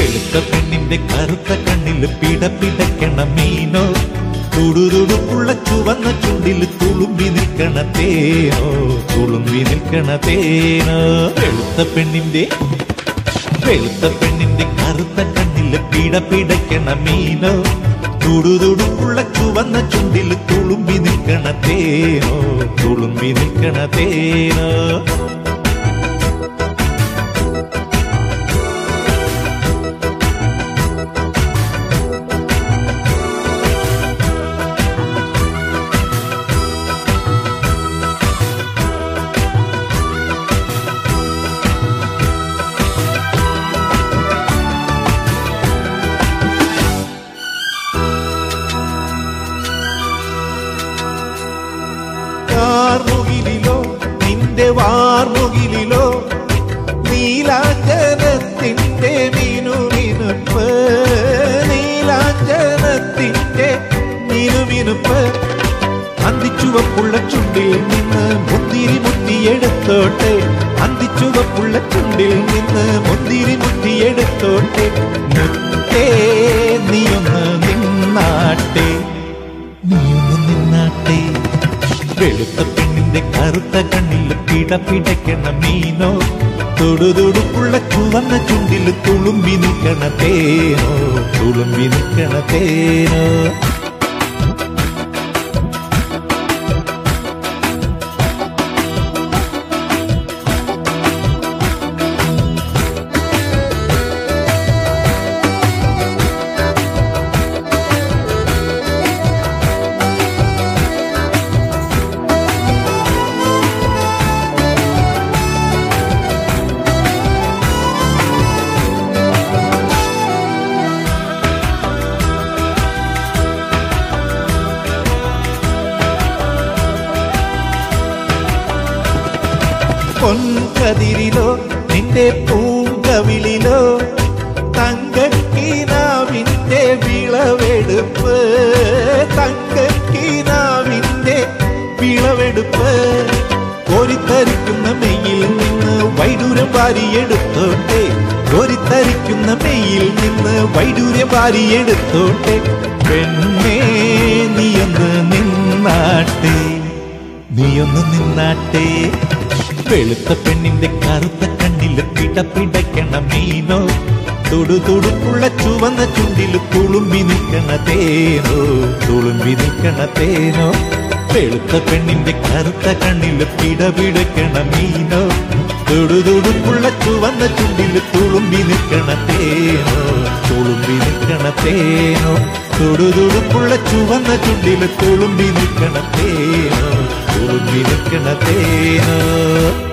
വെളുത്ത പെണ്ണിന്റെ കറുത്ത കണ്ണിൽ പിട പിടക്കണ മീനോ തുടുതുടുപ്പുള്ള ചുവന്ന ചുണ്ടിൽ തുളുമ്പി നിൽക്കണ തേനോ തുളുമ്പി നിൽക്കണ തേനോ വെളുത്ത പെണ്ണിന്റെ വെളുത്ത പെണ്ണിന്റെ കറുത്ത കണ്ണിൽ പിട പിടക്കണ മീനോ തുടുതുടുപ്പുള്ള ചുവന്ന ചുണ്ടിൽ തുളുമ്പി നിൽക്കണ തേനോ തുളുമ്പി നിൽക്കണ തേനോ കാർമുകിലിലോ നിന്റെ വാർമുകിലിലോ നീലാഞ്ചനത്തിന്റെ മിനുമിനുപ്പ് നീലാഞ്ചനത്തിന്റെ മിനുമിനുപ്പ് അന്തിച്ചുവപ്പുള്ള ചുണ്ടിൽ നിന്ന് മുന്തിരി മുത്തിയെടുത്തോട്ടെ അന്തിച്ചുവപ്പുള്ള ചുണ്ടിൽ നിന്ന് മുന്തിരി മുത്തിയെടുത്തോട്ടെ മുത്തേ നീയൊന്ന് നിന്നാട്ടെ നീയൊന്ന് നിന്നാട്ടെ വെളുത്ത പെണ്ണിന്റെ കറുത്ത കണ്ണിൽ പിട പിടയ്ക്കണ മീനോ തൊടുതൊടുപ്പുള്ള ചുവന്ന ചുണ്ടിൽ തുളുമ്പി നിൽക്കണ തേനോ തുളുമ്പി നിൽക്കണ തേനോ പൊൻകതിരിലോ നിന്റെ പൂങ്കവിളിലോ തങ്കക്കിനാവിന്റെ വിളവെടുപ്പ് തങ്കക്കിനാവിന്റെ വിളവെടുപ്പ് കോരിത്തരിക്കുന്ന മെയ്യിൽ നിന്ന് വൈഡൂരം വാരിയെടുത്തോട്ടെ കോരിത്തരിക്കുന്ന മെയ്യിൽ നിന്ന് വൈഡൂര്യം വാരിയെടുത്തോട്ടെ പെണ്ണേ നീയൊന്ന് നിന്നാട്ടെ നീയൊന്ന് നിന്നാട്ടെ വെളുത്ത പെണ്ണിന്റെ കറുത്ത കണ്ണിൽ പിട പിടയ്ക്കണ മീനോ തുടുതുടുപ്പുള്ള ചുവന്ന ചുണ്ടിൽ തുളുമ്പി നിൽക്കണ തേനോ തുളുമ്പി നിൽക്കണ തേനോ വെളുത്ത പെണ്ണിന്റെ കറുത്ത കണ്ണിൽ പിട പിടയ്ക്കണ മീനോ തുടുതുടുപ്പുള്ള ചുവന്ന ചുണ്ടിൽ തുളുമ്പി നിൽക്കണ തേനോ തുളുമ്പി നിൽക്കണ തേനോ തുടുതുടുപ്പുള്ള ചുവന്ന ചുണ്ടിൽ തുളുമ്പി നിൽക്കണ തേനോ തുളുമ്പി നിൽക്കണ തേനോ